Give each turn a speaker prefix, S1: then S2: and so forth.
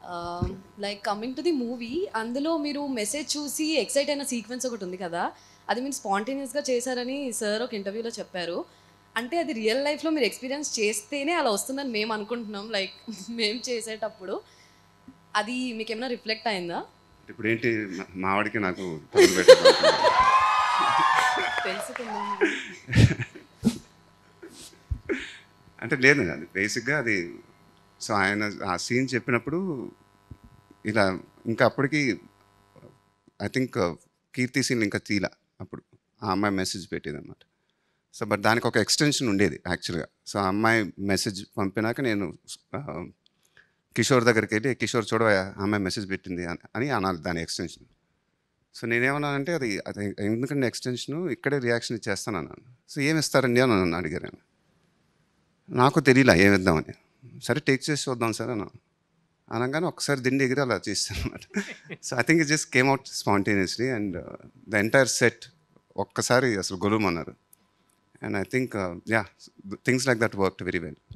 S1: Like coming to the movie అందులో మీరు message చూసి ఎక్సైట్ అయిన సీక్వెన్స్ ఒకటి ఉంది కదా అది మీరు స్పాంటేనియస్గా చేశారని సార్ ఒక ఇంటర్వ్యూలో చెప్పారు అంటే అది రియల్ లైఫ్లో మీరు ఎక్స్పీరియన్స్ చేస్తేనే అలా వస్తుందని మేము అనుకుంటున్నాం లైక్ మేము చేసేటప్పుడు అది మీకు ఏమైనా రిఫ్లెక్ట్ అయిందా
S2: ఇప్పుడు ఏంటి మా- మావాడికి నాకు తగులు పెట్టాలనుకుంటున్నాను.
S1: తెలుసుకుందాం
S2: అంటే లేదు అది బేసిక్గా అది సో ఆయన ఆ సీన్ చెప్పినప్పుడు ఇలా ఇంకా అప్పటికి ఐ థింక్ కీర్తి సీన్ ఇంకా తీల అప్పుడు ఆ అమ్మాయి మెసేజ్ పెట్టేది అనమాట సో బట్ దానికి ఒక ఎక్స్టెన్షన్ ఉండేది యాక్చువల్గా సో ఆ అమ్మాయి మెసేజ్ పంపినాక నేను ఆ, కిషోర్ దగ్గరికి వెళ్ళి కిషోర్ చూడవా ఆ అమ్మాయి మెసేజ్ పెట్టింది అని అని అనాలి దాని ఎక్స్టెన్షన్ సో నేనేమన్నానంటే అది అది ఎందుకంటే ఎక్స్టెన్షన్ ఇక్కడే రియాక్షన్ ఇచ్చేస్తాను అన్నాను సో ఏమి ఇస్తారండి అని నన్ను అడిగారు ఆయన. నాకు తెలియలే ఏమి ఇద్దామని సరే టేక్ చేసి చూద్దాం సార్ అన్న అనగానే ఒకసారి దిండి ఎగిరి అలా చేస్తాను అనమాట so I think it just came out spontaneously and the entire set ఒక్కసారి అసలు గొలుమన్నారు and I think yeah things like that work very well